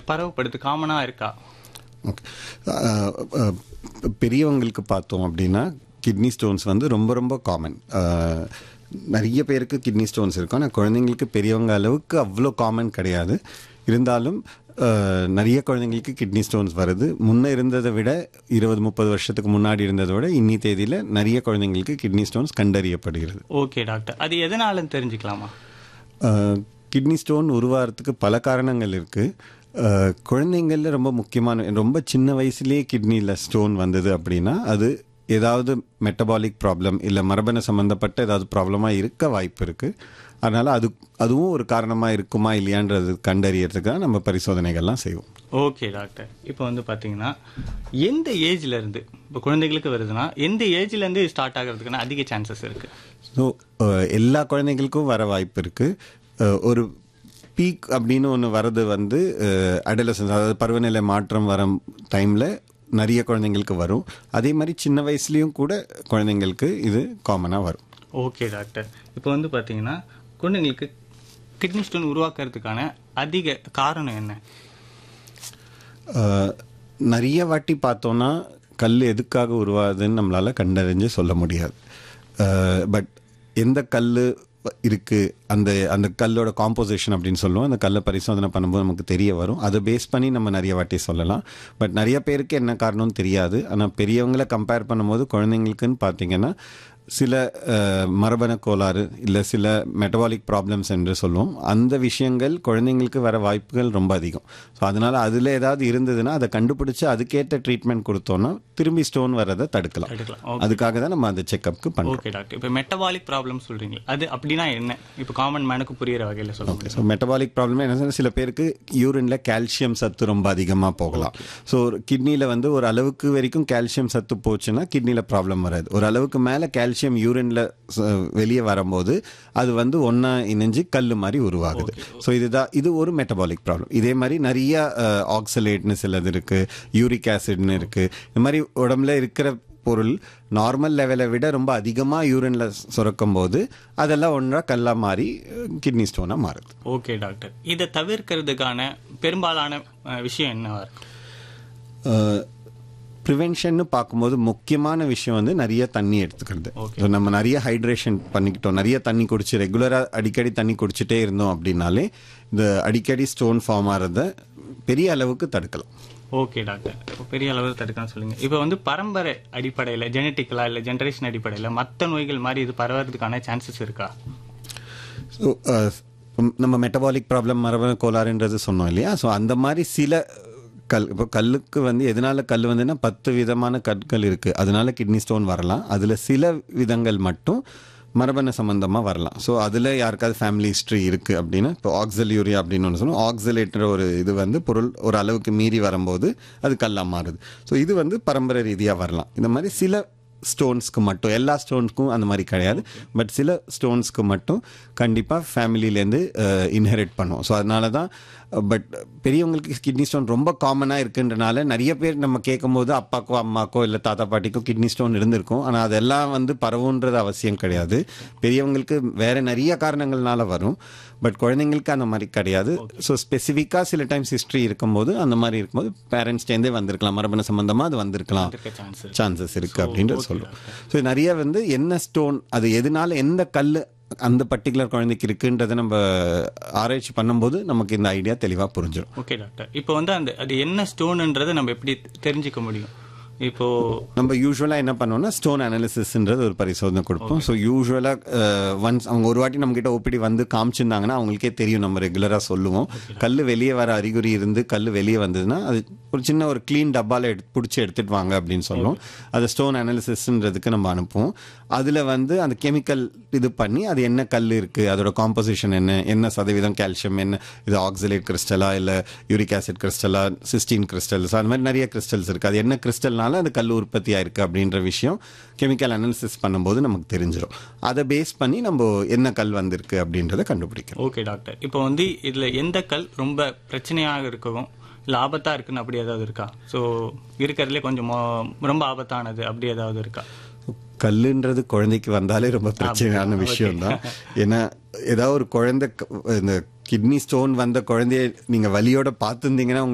பரவப்படுது காமனா இருக்கா ஓகே அஹ், அஹ், பெரியவங்களுக்கு பார்த்தோம் அப்படின்னா கிட்னி ஸ்டோன்ஸ் வந்து ரொம்ப ரொம்ப காமன் நிறைய பேருக்கு கிட்னி ஸ்டோன்ஸ் இருக்கும் ஆனால் குழந்தைங்களுக்கு பெரியவங்க அளவுக்கு அவ்வளோ காமன் கிடையாது இருந்தாலும் அஹ், நிறைய குழந்தைங்களுக்கு கிட்னி ஸ்டோன்ஸ் வருது முன்ன இருந்ததை விட இருபது முப்பது வருஷத்துக்கு முன்னாடி இருந்ததை விட இன்னி தேதியில் நிறைய குழந்தைங்களுக்கு கிட்னி ஸ்டோன்ஸ் கண்டறியப்படுகிறது ஓகே டாக்டர் அது எதனாலன்னு தெரிஞ்சுக்கலாமா கிட்னி ஸ்டோன் உருவாகிறதுக்கு பல காரணங்கள் இருக்குது குழந்தைங்களில் ரொம்ப முக்கியமான ரொம்ப சின்ன வயசுலேயே கிட்னியில் ஸ்டோன் வந்தது அப்படின்னா அது ஏதாவது மெட்டபாலிக் ப்ராப்ளம் இல்லை மரபணு சம்மந்தப்பட்ட ஏதாவது ப்ராப்ளமாக இருக்க வாய்ப்பு இருக்குது அதனால் அது அதுவும் ஒரு காரணமாக இருக்குமா இல்லையான்றது கண்டறியறதுக்காக நம்ம பரிசோதனைகள்லாம் செய்வோம் ஓகே டாக்டர் இப்போ வந்து பாத்தீங்கன்னா எந்த ஏஜ்ல இருந்து இப்போ குழந்தைகளுக்கு வருதுன்னா எந்த ஏஜ்ல இருந்து ஸ்டார்ட் ஆகிறதுக்கான அதிக சான்சஸ் இருக்கு ஸோ எல்லா குழந்தைங்களுக்கும் வர வாய்ப்பு இருக்குது ஒரு பீக் அப்படின்னு ஒன்று வர்றது வந்து அடலசன்ஸ் அதாவது பருவநிலை மாற்றம் வர டைமில் நிறைய குழந்தைங்களுக்கு வரும் அதே மாதிரி சின்ன வயசுலேயும் கூட குழந்தைங்களுக்கு இது காமனாக வரும் ஓகே டாக்டர் இப்போ வந்து பாத்தீங்கன்னா குழந்தைங்களுக்கு கிட்னி ஸ்டோன் உருவாக்குறதுக்கான அதிக காரணம் என்ன அஹ், நிறைய வாட்டி பார்த்தோன்னா கல் எதுக்காக உருவாகுதுன்னு நம்மளால் கண்டறிஞ்சு சொல்ல முடியாது பட் எந்த கல் இருக்கு அந்த அந்த கல்லோட காம்போசிஷன் அப்படின்னு சொல்லுவோம் அந்த கல்லை பரிசோதனை பண்ணும்போது நமக்கு தெரிய வரும் அதை பேஸ் பண்ணி நம்ம நிறைய வாட்டி சொல்லலாம் பட் நிறைய பேருக்கு என்ன காரணம்னு தெரியாது ஆனால் பெரியவங்களை கம்பேர் பண்ணும்போது குழந்தைங்களுக்குன்னு பார்த்தீங்கன்னா சில அஹ், மரபணு கோளாறு இல்லை சில மெட்டபாலிக் ப்ராப்ளம்ஸ் என்று சொல்லுவோம் அந்த விஷயங்கள் குழந்தைங்களுக்கு வர வாய்ப்புகள் ரொம்ப அதிகம் ஸோ அதனால் அதில் ஏதாவது இருந்ததுன்னா அதை கண்டுபிடிச்சு அதுக்கேற்ற ட்ரீட்மெண்ட் கொடுத்தோன்னா திரும்பி ஸ்டோன் வர்றதை தடுக்கலாம் எடுக்கலாம் அதுக்காக தான் நம்ம அந்த செக்கப்புக்கு பண்ணுறோம் ஓகே டாக்டர் இப்போ மெட்டபாலிக் ப்ராப்ளம் சொல்றீங்க அது அப்படின்னா என்ன இப்போ காமன் மேனுக்கு புரியுற வகையில சொல்ல முடியும் ஸோ மெட்டபாலிக் ப்ராப்ளம் என்ன சொன்னா, சில பேருக்கு யூரின்ல கால்சியம் சத்து ரொம்ப அதிகமாக போகலாம் ஸோ கிட்னியில் வந்து ஒரு அளவுக்கு வரைக்கும் கால்சியம் சத்து போச்சுன்னா கிட்னியில் ப்ராப்ளம் வராது ஒரு அளவுக்கு மேலே கால்சியம் யூரின்ல வெளியே வரும்போது அது வந்து ஒன்றா இணைஞ்சு கல் மாதிரி உருவாகுது ஸோ இதுதான் இது ஒரு மெட்டபாலிக் ப்ராப்ளம் இதே மாதிரி நிறைய ஆக்சலேட்னு சிலது இருக்கு யூரிக் ஆசிட்னு இருக்கு இந்த மாதிரி உடம்புல இருக்கிற பொருள் நார்மல் லெவலை விட ரொம்ப அதிகமாக யூரின்ல சுரக்கும் போது அதெல்லாம் ஒன்றா கல்லாக மாறி கிட்னி ஸ்டோனாக மாறுது ஓகே டாக்டர் இதை தவிர்க்கிறதுக்கான பெரும்பாலான அஹ், விஷயம் என்னவா இருக்கு ப்ரிவென்ஷன்னு பார்க்கும்போது முக்கியமான விஷயம் வந்து நிறைய தண்ணி எடுத்துக்கிறது ஸோ நம்ம நிறைய ஹைட்ரேஷன் பண்ணிக்கிட்டோம் நிறைய தண்ணி குடிச்சு ரெகுலராக அடிக்கடி தண்ணி குடிச்சிட்டே இருந்தோம் அப்படின்னாலே இந்த அடிக்கடி ஸ்டோன் ஃபார்ம் ஆகிறத பெரிய அளவுக்கு தடுக்கலாம் ஓகே டாக்டர் இப்போ பெரிய அளவில் தடுக்கலாம் சொல்லுங்க இப்போ வந்து பரம்பரை அடிப்படையில் ஜெனட்டிக்கலா இல்லை ஜெனரேஷன் அடிப்படையில் மற்ற நோய்கள் மாதிரி இது பரவறதுக்கான சான்சஸ் இருக்கா ஸோ நம்ம மெட்டபாலிக் ப்ராப்ளம் மரபணு கோளாறுன்றது சொன்னோம் இல்லையா ஸோ அந்த மாதிரி சில கல் இப்போ கல்லுக்கு வந்து எதனால கல் வந்துன்னா பத்து விதமான கற்கள் இருக்குது அதனால கிட்னி ஸ்டோன் வரலாம் அதில் சில விதங்கள் மட்டும் மரபணு சம்மந்தமாக வரலாம் ஸோ அதில் யாருக்காவது ஃபேமிலி ஹிஸ்ட்ரி இருக்குது அப்படின்னா இப்போ ஆக்சல்யூரியா அப்படின்னு ஒன்று சொல்லுவோம் ஆக்சலேட்டர் ஒரு இது வந்து பொருள் ஒரு அளவுக்கு மீறி வரும்போது அது கல்லாக மாறுது ஸோ இது வந்து பரம்பரை ரீதியாக வரலாம் இந்த மாதிரி சில ஸ்டோன்ஸ்க்கு மட்டும் எல்லா ஸ்டோன்ஸ்க்கும் அந்த மாதிரி கிடையாது பட் சில ஸ்டோன்ஸ்க்கு மட்டும் கண்டிப்பாக ஃபேமிலியிலேருந்து இன்ஹெரிட் பண்ணுவோம் ஸோ அதனால தான் பட் பெரியவங்களுக்கு கிட்னி ஸ்டோன் ரொம்ப காமனாக இருக்குன்றனால நிறைய பேர் நம்ம கேட்கும்போது அப்பாக்கோ அம்மாக்கோ இல்லை தாத்தா பாட்டிக்கோ கிட்னி ஸ்டோன் இருந்திருக்கும் ஆனால் அதெல்லாம் வந்து பரவுன்றது அவசியம் கிடையாது பெரியவங்களுக்கு வேற நிறைய காரணங்கள்னால வரும் பட் குழந்தைங்களுக்கு அந்த மாதிரி கிடையாது ஸோ ஸ்பெசிஃபிக்காக சில டைம்ஸ் ஹிஸ்ட்ரி இருக்கும்போது அந்த மாதிரி இருக்கும்போது பேரண்ட்ஸ்டேருந்தே வந்திருக்கலாம் மரபணு சம்பந்தமாக அது வந்திருக்கலாம் இருக்க சான்ஸ் இருக்கு சான்சஸ் இருக்கு அப்படின்றது சொல்லுவோம் ஸோ நிறைய வந்து என்ன ஸ்டோன் அது எதனால எந்த கல் அந்த பர்டிகுலர் குழந்தைக்கு இருக்குன்றதை நம்ம ஆராய்ச்சி பண்ணும்போது நமக்கு இந்த ஐடியா தெளிவாக புரிஞ்சிடும் ஓகே டாக்டர் இப்போ வந்து அந்த அது என்ன ஸ்டோன்ன்றதை நம்ம எப்படி தெரிஞ்சுக்க முடியும் இப்போ நம்ம யூஸ்வலாக என்ன பண்ணுவோம்னா ஸ்டோன் அனாலிசிஸ்ன்றது ஒரு பரிசோதனை கொடுப்போம் ஸோ யூஸ்வலாக ஒன்ஸ் அவங்க ஒரு வாட்டி நம்மக்கிட்ட ஒப்பிடி வந்து காமிச்சிருந்தாங்கன்னா அவங்களுக்கே தெரியும் நம்ம ரெகுலராக சொல்லுவோம் கல் வெளியே வர அறிகுறி இருந்து கல் வெளியே வந்ததுன்னா அது ஒரு சின்ன ஒரு க்ளீன் டப்பாவில் எடு பிடிச்சி எடுத்துட்டு வாங்க அப்படின்னு சொல்லுவோம் அதை ஸ்டோன் அனாலிசிஸ்ன்றதுக்கு நம்ம அனுப்புவோம் அதில் வந்து அந்த கெமிக்கல் இது பண்ணி அது என்ன கல் இருக்குது அதோட காம்போசிஷன் என்ன என்ன சதவீதம் கால்சியம் என்ன இது ஆக்சிலேட் கிறிஸ்டலா இல்லை யூரிக் ஆசிட் கிறிஸ்டலா சிஸ்டீன் கிறிஸ்டல்ஸ் அது மாதிரி நிறைய கிறிஸ்டல்ஸ் இருக்குது அது என்ன கிறிஸ்டல்னால அது கல் உற்பத்தி ஆயிருக்கு அப்படின்ற விஷயம் கெமிக்கல் அனாலிசிஸ் பண்ணும்போது நமக்கு தெரிஞ்சிடும் அதை பேஸ் பண்ணி நம்ம என்ன கல் வந்திருக்கு அப்படின்றத கண்டுபிடிக்கிறோம் ஓகே டாக்டர் இப்போ வந்து இதுல எந்த கல் ரொம்ப பிரச்சனையாக இருக்கவும் இல்லை ஆபத்தா இருக்குன்னு அப்படி ஏதாவது இருக்கா ஸோ இருக்கிறதுலே கொஞ்சம் மோ- ரொம்ப ஆபத்தானது அப்படி ஏதாவது இருக்கா கல்லுன்றது குழந்தைக்கு வந்தாலே ரொம்ப பிரச்சனையான விஷயம் தான் ஏன்னா ஏதாவது ஒரு குழந்தை க- இந்த கிட்னி ஸ்டோன் வந்த குழந்தைய நீங்க வலியோட பார்த்துருந்தீங்கன்னா